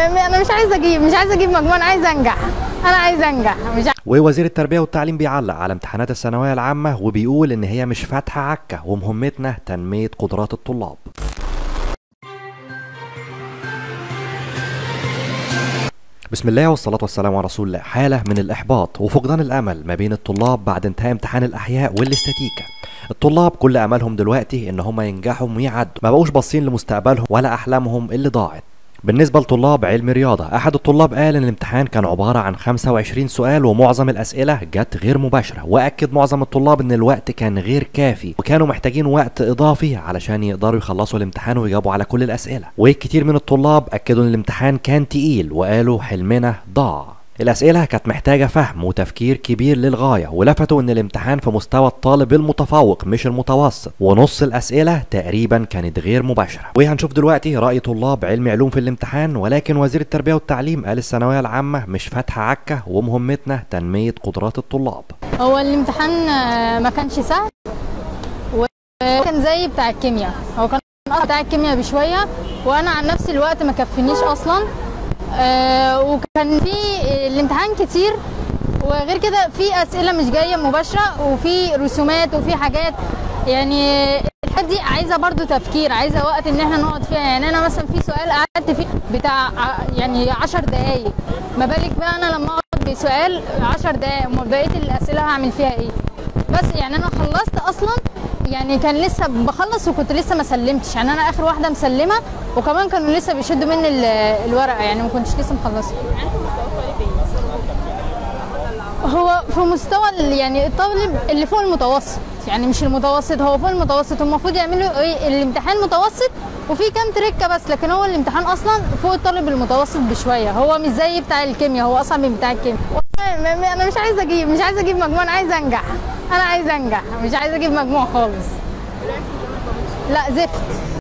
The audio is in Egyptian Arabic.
انا مش عايزه اجيب مش عايزه اجيب مجموع انا عايزه انجح انا عايزه انجح مش ووزير التربية والتعليم بيعلق على امتحانات الثانوية العامة وبيقول إن هي مش فاتحة عكة ومهمتنا تنمية قدرات الطلاب بسم الله والصلاة والسلام على رسول الله حالة من الإحباط وفقدان الأمل ما بين الطلاب بعد انتهاء امتحان الأحياء والاستاتيكا الطلاب كل أملهم دلوقتي إن هم ينجحوا ويعدوا ما بقوش باصين لمستقبلهم ولا أحلامهم اللي ضاعت بالنسبة لطلاب علم رياضة أحد الطلاب قال إن الامتحان كان عبارة عن 25 سؤال ومعظم الأسئلة جت غير مباشرة وأكد معظم الطلاب إن الوقت كان غير كافي وكانوا محتاجين وقت إضافي علشان يقدروا يخلصوا الامتحان ويجاوبوا على كل الأسئلة وكتير من الطلاب أكدوا إن الامتحان كان تقيل وقالوا حلمنا ضاع الأسئلة كانت محتاجة فهم وتفكير كبير للغاية ولفتوا إن الامتحان في مستوى الطالب المتفوق مش المتوسط ونص الأسئلة تقريبا كانت غير مباشرة وهنشوف دلوقتي رأي طلاب علم علوم في الامتحان ولكن وزير التربية والتعليم قال الثانوية العامة مش فاتحة عكة ومهمتنا تنمية قدرات الطلاب هو الامتحان آه، ما كانش سهل وكان زي بتاع الكيمياء هو كان أصعب بتاع الكيمياء بشويه وانا عن نفسي الوقت ما كفنيش اصلا آه، وكان في الامتحان كتير وغير كده في اسئله مش جايه مباشره وفي رسومات وفي حاجات يعني الحاجات دي عايزه برضو تفكير عايزه وقت ان احنا نقعد فيها يعني انا مثلا في سؤال قعدت فيه بتاع ع- يعني 10 دقايق ما بالك بقى انا لما اقعد بسؤال 10 دقايق امال بقيه الاسئله هعمل فيها ايه بس يعني انا خلصت اصلا يعني كان لسه بخلص وكنت لسه ما سلمتش يعني انا اخر واحده مسلمه وكمان كانوا لسه بيشدوا مني ال- الورقه يعني ما كنتش لسه مخلصه هو في مستوى ال- يعني الطالب اللي فوق المتوسط يعني مش المتوسط هو فوق المتوسط المفروض يعملوا ايه الامتحان متوسط وفي كام تريكه بس لكن هو الامتحان اصلا فوق الطالب المتوسط بشويه هو مش زي بتاع الكيمياء هو اصعب من بتاع الكيمياء والله م- م- انا مش عايزه اجيب مش عايزه اجيب مجموع انا عايزه انجح انا عايزه انجح مش عايزه اجيب مجموع خالص لا زفت